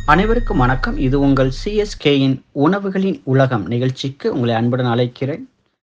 அனைவருக்கும் வணக்கம் இது உங்கள் சிஎஸ்கேயின் உணவுகளின் உலகம் நிகழ்ச்சிக்கு உங்களை அன்புடன் அழைக்கிறேன்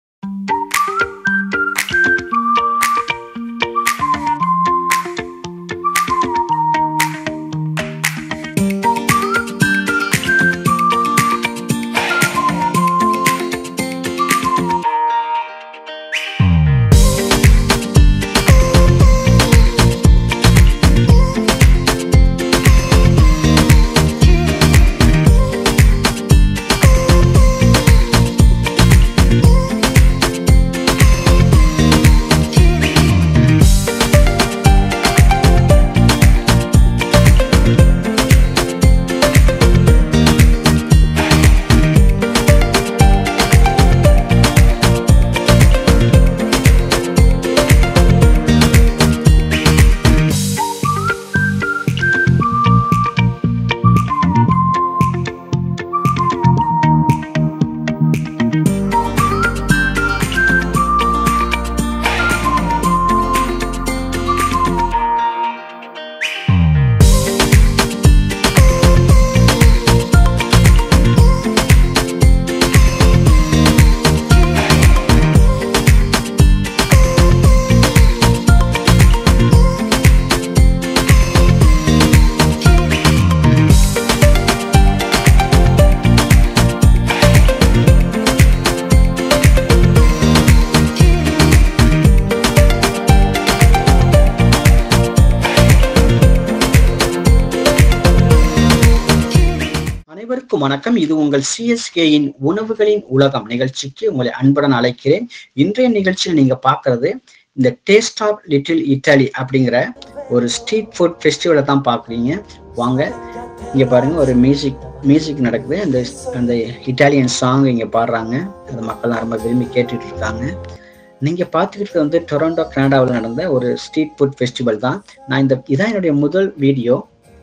அனைவருக்கும் வணக்கம் இது உங்கள் சிஎஸ்கேயின் உணவுகளின் உலகம் நிகழ்ச்சிக்கு உங்களை அன்புடன் அழைக்கிறேன் இன்றைய நிகழ்ச்சியில் நீங்க பார்க்கிறது இந்த டேஸ்ட் ஆஃப் லிட்டில் இட்டாலி அப்படிங்கிற ஒரு ஸ்ட்ரீட் ஃபுட் ஃபெஸ்டிவலை தான் பார்க்குறீங்க வாங்க இங்க பாருங்க ஒரு மியூசிக் மியூசிக் நடக்குது அந்த அந்த இட்டாலியன் சாங் இங்க பாடுறாங்க அந்த மக்கள் ரொம்ப விரும்பி கேட்டுட்டு இருக்காங்க நீங்க பார்த்துக்கிட்டு வந்து டொரண்டோ கனடாவில் நடந்த ஒரு ஸ்ட்ரீட் ஃபுட் ஃபெஸ்டிவல் தான் நான் இந்த இதான் என்னுடைய முதல் வீடியோ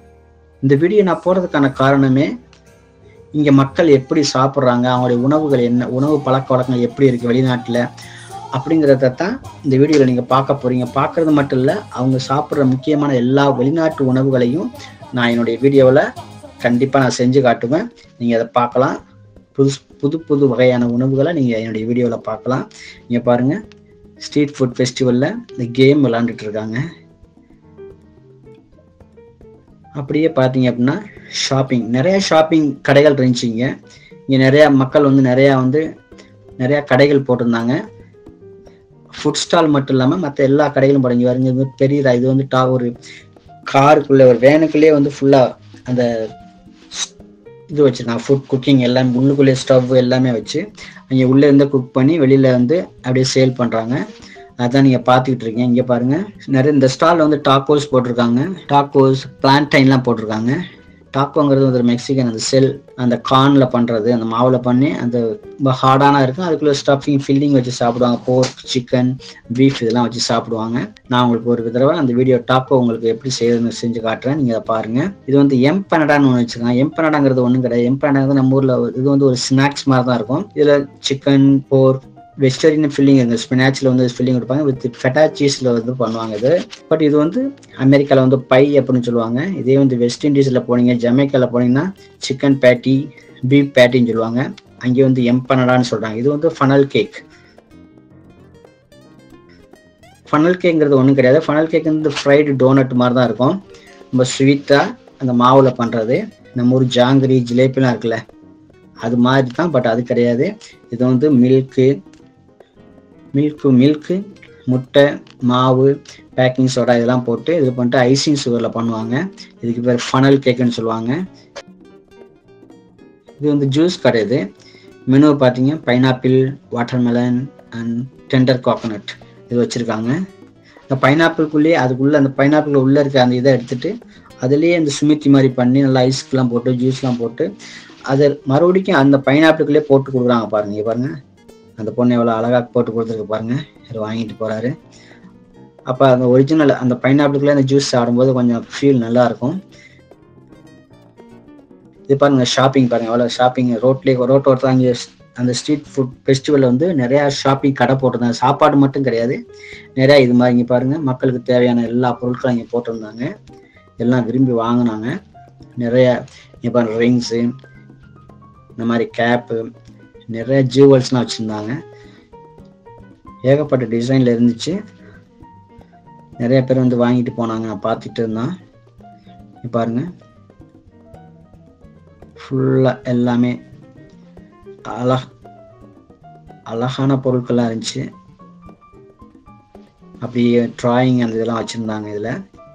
இந்த வீடியோ நான் போடுறதுக்கான காரணமே இங்க மக்கள் எப்படி சாப்பிட்றாங்க அவங்களுடைய உணவுகள் என்ன உணவு பழக்க வழக்கங்கள் எப்படி இருக்கு வெளிநாட்டுல அப்படிங்கிறத தான் இந்த வீடியோவில் நீங்கள் பார்க்க போறீங்க பார்க்கறது மட்டும் இல்லை அவங்க சாப்பிட்ற முக்கியமான எல்லா வெளிநாட்டு உணவுகளையும் நான் என்னுடைய வீடியோவில் கண்டிப்பாக நான் செஞ்சு காட்டுவேன் நீங்கள் அதை பார்க்கலாம் புது புது புது வகையான உணவுகளை நீங்கள் என்னுடைய வீடியோவில் பார்க்கலாம் இங்கே பாருங்கள் ஸ்ட்ரீட் ஃபுட் ஃபெஸ்டிவலில் இந்த கேம் விளாண்டுட்டு இருக்காங்க அப்படியே பார்த்தீங்க அப்படின்னா ஷாப்பிங் நிறைய ஷாப்பிங் கடைகள் இருந்துச்சுங்க இங்கே நிறையா மக்கள் வந்து நிறையா வந்து நிறையா கடைகள் போட்டிருந்தாங்க ஃபுட் ஸ்டால் மட்டும் இல்லாமல் மற்ற எல்லா கடைகளும் போடுங்க வருங்க இது வந்து பெரிய இது வந்து டா ஒரு காருக்குள்ளே ஒரு வேனுக்குள்ளேயே வந்து ஃபுல்லாக அந்த இது வச்சுருக்காங்க ஃபுட் குக்கிங் எல்லாமே உள்ளுக்குள்ளே ஸ்டவ் எல்லாமே வச்சு அங்கே உள்ளே இருந்து குக் பண்ணி வெளியில் வந்து அப்படியே சேல் பண்ணுறாங்க அதான் நீங்கள் பார்த்துக்கிட்டு இருக்கீங்க இங்கே பாருங்கள் நிறைய இந்த ஸ்டாலில் வந்து டாக்கோஸ் போட்டிருக்காங்க டாக்கோஸ் பிளான்டைன்லாம் போட்டிருக்காங்க டாக்கோங்கிறது வந்து ஒரு மெக்சிகன் அந்த செல் அந்த கார்னில் பண்ணுறது அந்த மாவில் பண்ணி அந்த ரொம்ப ஹார்டான இருக்கும் அதுக்குள்ளே ஸ்டஃபிங் ஃபில்லிங் வச்சு சாப்பிடுவாங்க போர்க் சிக்கன் பீஃப் இதெல்லாம் வச்சு சாப்பிடுவாங்க நான் உங்களுக்கு ஒரு தடவை அந்த வீடியோ டாக்கோ உங்களுக்கு எப்படி செய்யறதுன்னு செஞ்சு காட்டுறேன் நீங்கள் அதை பாருங்கள் இது வந்து எம் பனடான்னு ஒன்று வச்சுருக்காங்க எம் பனடாங்கிறது ஒன்றும் கிடையாது எம் பனடாங்கிறது நம்ம ஊரில் இது வந்து ஒரு ஸ்நாக்ஸ் மாதிரி தான் இருக்கும் இதில் சிக்கன் போர்க் வெஜிடேரியன் ஃபில்லிங் இந்த ஸ்பினாச்சில் வந்து ஃபில்லிங் கொடுப்பாங்க வித் ஃபெட்டா சீஸில் வந்து பண்ணுவாங்க இது பட் இது வந்து அமெரிக்காவில் வந்து பை அப்படின்னு சொல்லுவாங்க இதே வந்து வெஸ்ட் இண்டீஸில் போனீங்க ஜமைக்காவில் போனீங்கன்னா சிக்கன் பேட்டி பீஃப் பேட்டின்னு சொல்லுவாங்க அங்கே வந்து எம்பனடான்னு சொல்கிறாங்க இது வந்து ஃபனல் கேக் ஃபனல் கேக்ங்கிறது ஒன்றும் கிடையாது ஃபனல் கேக் வந்து ஃப்ரைடு டோனட் மாதிரி தான் இருக்கும் ரொம்ப ஸ்வீட்டாக அந்த மாவில் பண்ணுறது நம்ம ஊர் ஜாங்கிரி ஜிலேபிலாம் இருக்குல்ல அது மாதிரி தான் பட் அது கிடையாது இது வந்து மில்க்கு மில்க்கு மில்க்கு முட்டை மாவு பேக்கிங் சோடா இதெல்லாம் போட்டு இது பண்ணிட்டு ஐசிங் சுகரில் பண்ணுவாங்க இதுக்கு பேர் ஃபனல் கேக்குன்னு சொல்லுவாங்க இது வந்து ஜூஸ் கடை இது மெனு பார்த்தீங்க pineapple watermelon and tender coconut இது வச்சுருக்காங்க இந்த பைனாப்பிள்குள்ளேயே அதுக்குள்ளே அந்த பைனாப்பிள் உள்ளே இருக்க அந்த இதை எடுத்துட்டு அதுலேயே அந்த சுமித்தி மாதிரி பண்ணி நல்லா ஐஸ்க்கெலாம் போட்டு ஜூஸ்லாம் போட்டு அதை மறுபடியும் அந்த பைனாப்பிளுக்குள்ளே போட்டு கொடுக்குறாங்க பாருங்க பாருங்க அந்த பொண்ணு எவ்வளோ அழகாக போட்டு கொடுத்துருக்கு பாருங்க இதை வாங்கிட்டு போறாரு அப்போ அந்த ஒரிஜினல் அந்த பைனாப்பிளுக்குள்ளே அந்த ஜூஸ் சாப்பிடும்போது கொஞ்சம் ஃபீல் நல்லா இருக்கும் இது பாருங்க ஷாப்பிங் பாருங்க எவ்வளோ ஷாப்பிங் ரோட்லேயே ரோட் ஓரத்தில் அங்கே அந்த ஸ்ட்ரீட் ஃபுட் ஃபெஸ்டிவலில் வந்து நிறையா ஷாப்பிங் கடை போட்டிருந்தாங்க சாப்பாடு மட்டும் கிடையாது நிறையா இது மாதிரி இங்கே பாருங்க மக்களுக்கு தேவையான எல்லா பொருட்களும் இங்கே போட்டிருந்தாங்க எல்லாம் விரும்பி வாங்கினாங்க நிறைய இப்போ ரிங்ஸு இந்த மாதிரி கேப்பு நிறைய ஜூவல்ஸ்லாம் வச்சுருந்தாங்க ஏகப்பட்ட டிசைனில் இருந்துச்சு நிறைய பேர் வந்து வாங்கிட்டு போனாங்க நான் பார்த்துட்டு இருந்தேன் இங்க பாருங்க ஃபுல்லாக எல்லாமே அழக அழகான பொருட்கள்லாம் இருந்துச்சு அப்படியே டிராயிங் அந்த இதெல்லாம் வச்சுருந்தாங்க இதில்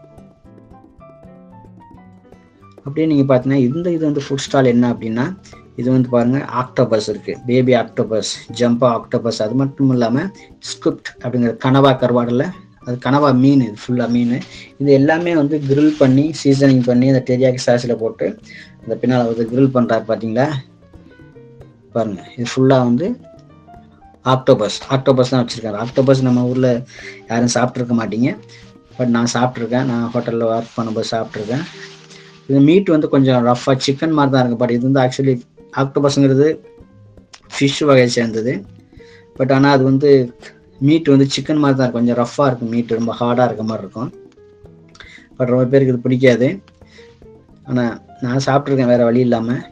அப்படியே நீங்கள் பார்த்தீங்கன்னா இந்த இது வந்து ஃபுட் ஸ்டால் என்ன அப்படின்னா இது வந்து பாருங்க ஆக்டோபஸ் இருக்கு பேபி ஆக்டோபஸ் ஜம்பா ஆக்டோபஸ் அது மட்டும் இல்லாமல் ஸ்கிரிப்ட் அப்படிங்கிற கனவா கருவாடில் அது கனவா மீன் இது ஃபுல்லாக மீன் இது எல்லாமே வந்து கிரில் பண்ணி சீசனிங் பண்ணி அந்த டெரியாக்கி சாஸில் போட்டு அந்த பின்னால் வந்து கிரில் பண்ணுறாரு பார்த்தீங்களா பாருங்க இது ஃபுல்லாக வந்து ஆக்டோபஸ் ஆக்டோபஸ் தான் வச்சுருக்காரு ஆக்டோபஸ் நம்ம ஊரில் யாரும் சாப்பிட்ருக்க மாட்டீங்க பட் நான் சாப்பிட்ருக்கேன் நான் ஹோட்டலில் ஒர்க் பண்ணும்போது சாப்பிட்ருக்கேன் இது மீட் வந்து கொஞ்சம் ரஃப்பாக சிக்கன் மாதிரி தான் இருக்கும் பட் இது வந்து ஆக்சுவலி ஆக்டோபஸ்ங்கிறது ஃபிஷ் வகையை சேர்ந்தது பட் ஆனால் அது வந்து மீட் வந்து சிக்கன் மாதிரி தான் இருக்கும் கொஞ்சம் ரஃப்பாக இருக்கும் மீட் ரொம்ப ஹார்டாக இருக்க மாதிரி இருக்கும் பட் ரொம்ப பேருக்கு இது பிடிக்காது ஆனால் நான் சாப்பிட்ருக்கேன் வேறு வழி இல்லாமல்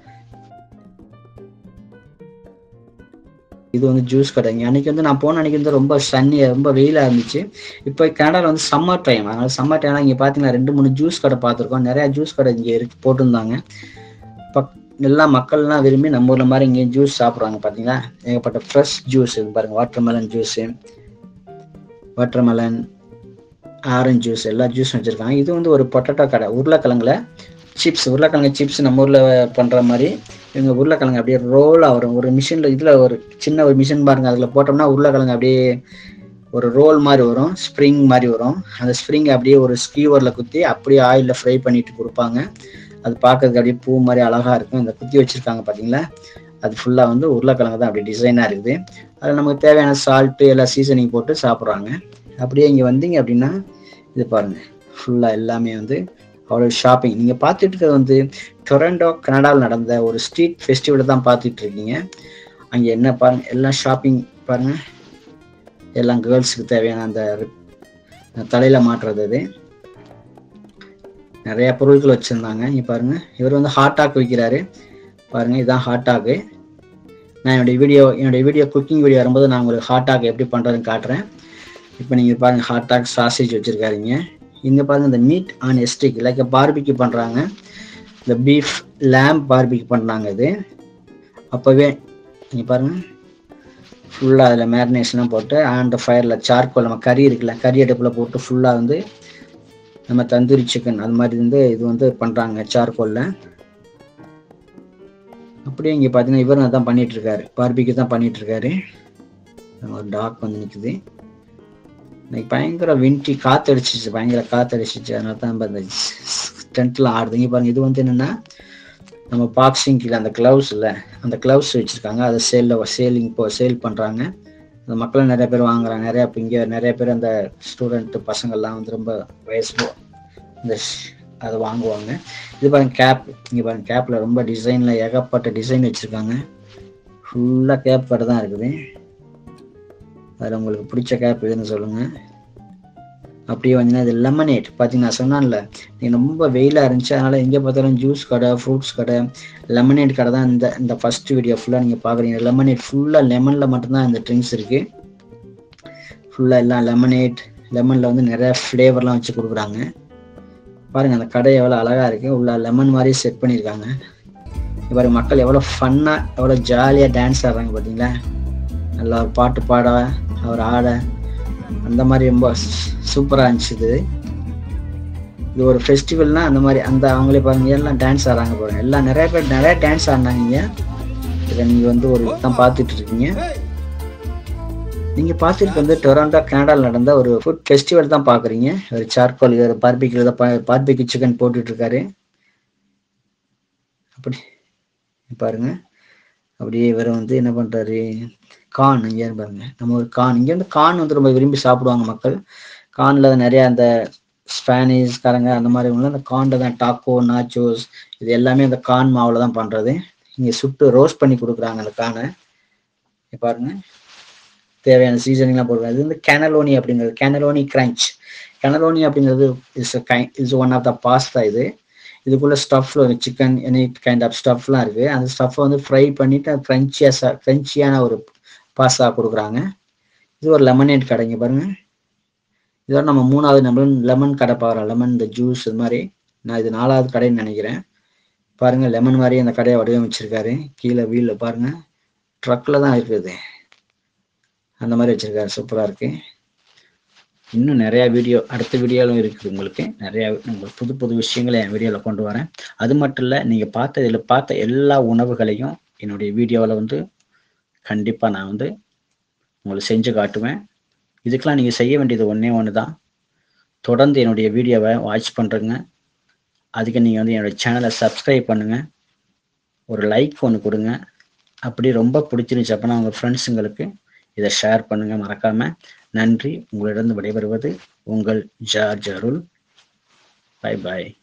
இது வந்து ஜூஸ் கடைங்க அன்னைக்கு வந்து நான் போன அன்னைக்கு வந்து ரொம்ப சன்னி ரொம்ப வெயிலாக இருந்துச்சு இப்போ கனடாவில் வந்து சம்மர் டைம் அதனால சம்மர் டைம்லாம் இங்கே பார்த்தீங்கன்னா ரெண்டு மூணு ஜூஸ் கடை பார்த்துருக்கோம் நிறையா ஜூஸ் கடை இங்கே இருக்கு போட்டிருந்தாங்க பக் எல்லா மக்கள்லாம் விரும்பி நம்ம ஊரில் மாதிரி இங்கே ஜூஸ் சாப்பிட்றாங்க பார்த்தீங்களா ஏகப்பட்ட ஃப்ரெஷ் ஜூஸ் இது பாருங்க watermelon juice watermelon orange juice எல்லா ஜூஸும் வச்சுருக்காங்க இது வந்து ஒரு பொட்டேட்டோ கடை உருளைக்கிழங்குல சிப்ஸ் உருளைக்கிழங்கு சிப்ஸ் நம்ம ஊரில் பண்ணுற மாதிரி இவங்க உருளைக்கிழங்கு அப்படியே ரோலாக வரும் ஒரு மிஷினில் இதில் ஒரு சின்ன ஒரு மிஷின் பாருங்க அதில் போட்டோம்னா உருளைக்கிழங்கு அப்படியே ஒரு ரோல் மாதிரி வரும் ஸ்ப்ரிங் மாதிரி வரும் அந்த ஸ்ப்ரிங் அப்படியே ஒரு ஸ்கீவரில் குத்தி அப்படியே ஆயிலில் ஃப்ரை பண்ணிட்டு கொடுப்பாங்க அது பார்க்கறதுக்கு அப்படியே பூ மாதிரி அழகாக இருக்கும் இந்த குத்தி வச்சுருக்காங்க பார்த்தீங்களா அது ஃபுல்லாக வந்து உருளைக்கிழங்கு தான் அப்படி டிசைனாக இருக்குது அதில் நமக்கு தேவையான சால்ட்டு எல்லாம் சீசனிங் போட்டு சாப்பிட்றாங்க அப்படியே இங்கே வந்தீங்க அப்படின்னா இது பாருங்கள் ஃபுல்லாக எல்லாமே வந்து அவ்வளோ ஷாப்பிங் நீங்கள் பார்த்துட்டு இருக்கிறது வந்து டொரண்டோ கனடாவில் நடந்த ஒரு ஸ்ட்ரீட் ஃபெஸ்டிவலை தான் பார்த்துட்டு இருக்கீங்க அங்கே என்ன பாருங்க எல்லாம் ஷாப்பிங் பாருங்க எல்லாம் கேர்ள்ஸுக்கு தேவையான அந்த தலையில் மாட்டுறது அது நிறைய பொருட்கள் வச்சுருந்தாங்க இங்கே பாருங்க இவர் வந்து ஹாட் டாக் விற்கிறாரு பாருங்க இதுதான் ஹாட் டாக்கு நான் என்னுடைய வீடியோ என்னுடைய வீடியோ குக்கிங் வீடியோ வரும்போது நான் உங்களுக்கு ஹாட் டாக் எப்படி பண்ணுறதுன்னு காட்டுறேன் இப்போ நீங்கள் பாருங்கள் ஹாட் டாக் சாசேஜ் வச்சுருக்காருங்க இங்கே பாருங்க இந்த meat on stick like barbecue பண்ணுறாங்க இந்த பீஃப் லேம்ப் பார்பிக்யூ பண்ணுறாங்க இது அப்போவே இங்கே பாருங்க ஃபுல்லாக அதில் மேரினேஷன்லாம் போட்டு ஆன் ஃபயரில் சார்கோல் நம்ம கறி இருக்குல்ல கறி அடுப்பில் போட்டு ஃபுல்லாக வந்து நம்ம தந்தூரி சிக்கன் அது மாதிரி வந்து இது வந்து பண்ணுறாங்க சார்கோலில் அப்படியே இங்கே பார்த்தீங்கன்னா இவரும் அதான் பண்ணிட்டு இருக்காரு பார்பிக்கு தான் பண்ணிட்டு இருக்காரு ஒரு டாக் வந்து நிற்குது இன்னைக்கு பயங்கர விண்டி காத்தடிச்சிச்சு பயங்கர காத்தடிச்சிச்சு அதனால தான் நம்ம இந்த டென்ட்லாம் ஆடுது இங்கே பாருங்க இது வந்து என்னென்னா நம்ம பாக்ஸிங் கீழே அந்த க்ளவுஸ் இல்லை அந்த க்ளவுஸ் வச்சுருக்காங்க அதை சேலில் சேலிங் இப்போ சேல் பண்ணுறாங்க அந்த மக்களும் நிறைய பேர் வாங்குறாங்க நிறையா இப்போ இங்கே நிறைய பேர் அந்த ஸ்டூடெண்ட்டு பசங்கள்லாம் வந்து ரொம்ப வயசு இந்த அதை வாங்குவாங்க இது பாருங்க கேப் இங்கே பாருங்க கேப்பில் ரொம்ப டிசைனில் ஏகப்பட்ட டிசைன் வச்சுருக்காங்க ஃபுல்லாக கேப் கடை தான் இருக்குது அதில் உங்களுக்கு பிடிச்ச கேப் எதுன்னு சொல்லுங்கள் அப்படியே வந்தீங்கன்னா இது லெமனேட் பார்த்தீங்கன்னா நான் சொன்னான்ல நீங்கள் ரொம்ப வெயிலாக இருந்துச்சு அதனால் எங்கே பார்த்தாலும் ஜூஸ் கடை ஃப்ரூட்ஸ் கடை லெமனேட் கடை தான் இந்த இந்த ஃபஸ்ட் வீடியோ ஃபுல்லாக நீங்கள் பார்க்குறீங்க லெமனேட் ஃபுல்லாக லெமனில் மட்டும்தான் இந்த ட்ரிங்க்ஸ் இருக்குது ஃபுல்லாக எல்லாம் லெமனேட் லெமனில் வந்து நிறையா ஃப்ளேவர்லாம் வச்சு கொடுக்குறாங்க பாருங்கள் அந்த கடை எவ்வளோ அழகாக இருக்குது உள்ள லெமன் மாதிரி செட் பண்ணியிருக்காங்க பாருங்க மக்கள் எவ்வளோ ஃபன்னாக எவ்வளோ ஜாலியாக டான்ஸ் ஆடுறாங்க பார்த்தீங்களா நல்லா ஒரு பாட்டு பாட அவர் ஆட அந்த மாதிரி ரொம்ப சூப்பராக இருந்துச்சு இது இது ஒரு ஃபெஸ்டிவல்னா அந்த மாதிரி அந்த அவங்களே பாருங்க எல்லாம் டான்ஸ் ஆடுறாங்க பாருங்க எல்லாம் நிறைய பேர் நிறைய டான்ஸ் ஆடினாங்க இங்கே இதை நீங்கள் வந்து ஒரு தான் பார்த்துட்டு இருக்கீங்க நீங்கள் பார்த்துட்டு வந்து டொராண்டோ கனடாவில் நடந்த ஒரு ஃபுட் ஃபெஸ்டிவல் தான் பார்க்குறீங்க ஒரு சார்கோல் ஒரு பார்பிக்கு பார்பிக்கு சிக்கன் போட்டுட்டு இருக்காரு அப்படி பாருங்க அப்படியே இவர் வந்து என்ன பண்ணுறாரு கான் இங்கே பாருங்க நம்ம ஒரு கான் இங்கே வந்து கான் வந்து ரொம்ப விரும்பி சாப்பிடுவாங்க மக்கள் கானில் நிறைய அந்த ஸ்பானிஷ்காரங்க அந்த மாதிரி அந்த கானில் தான் டாக்கோ நாச்சோஸ் இது எல்லாமே அந்த கான் மாவில் தான் பண்ணுறது இங்கே சுட்டு ரோஸ்ட் பண்ணி கொடுக்குறாங்க அந்த கானை பாருங்க தேவையான சீசனிங்லாம் போடுறாங்க இது வந்து கேனலோனி அப்படிங்கிறது கேனலோனி கிரன்ச் கெனலோனி அப்படிங்கிறது is is one of the pasta இது இதுக்குள்ள stuff chicken any kind of ஸ்டஃப்லாம் இருக்கு அந்த ஸ்டஃப்பை வந்து ஃப்ரை பண்ணிட்டு க்ரன்ச்சியாக க்ரன்ச்சியான ஒரு பாஸ்தா கொடுக்குறாங்க இது ஒரு லெமனேட் கடைங்க பாருங்க இதோட நம்ம மூணாவது நம்ம லெமன் கடை பார்க்குறோம் லெமன் இந்த ஜூஸ் இது மாதிரி நான் இது நாலாவது கடைன்னு நினைக்கிறேன் பாருங்க லெமன் மாதிரி அந்த கடையை வடிவமைச்சிருக்காரு கீழே வீல்ல பாருங்க ட்ரக்ல தான் இருக்குது அந்த மாதிரி வச்சிருக்காரு சூப்பரா இருக்கு இன்னும் நிறைய வீடியோ அடுத்த வீடியோலும் இருக்குது உங்களுக்கு நிறைய உங்களுக்கு புது புது விஷயங்களை என் வீடியோவில் கொண்டு வரேன் அது மட்டும் இல்லை நீங்கள் பார்த்த இதில் பார்த்த எல்லா உணவுகளையும் என்னுடைய வீடியோவில் வந்து கண்டிப்பாக நான் வந்து உங்களுக்கு செஞ்சு காட்டுவேன் இதுக்கெலாம் நீங்கள் செய்ய வேண்டியது ஒன்றே ஒன்று தான் தொடர்ந்து என்னுடைய வீடியோவை வாட்ச் பண்ணுறேங்க அதுக்கு நீங்கள் வந்து என்னோடய சேனலை சப்ஸ்கிரைப் பண்ணுங்கள் ஒரு லைக் ஒன்று கொடுங்க அப்படி ரொம்ப பிடிச்சிருந்துச்சு அப்படின்னா உங்கள் ஃப்ரெண்ட்ஸுங்களுக்கு இதை ஷேர் பண்ணுங்கள் மறக்காமல் நன்றி உங்களிடம் விடைபெறுவது உங்கள் ஜார்ஜ் அருள் பை பாய்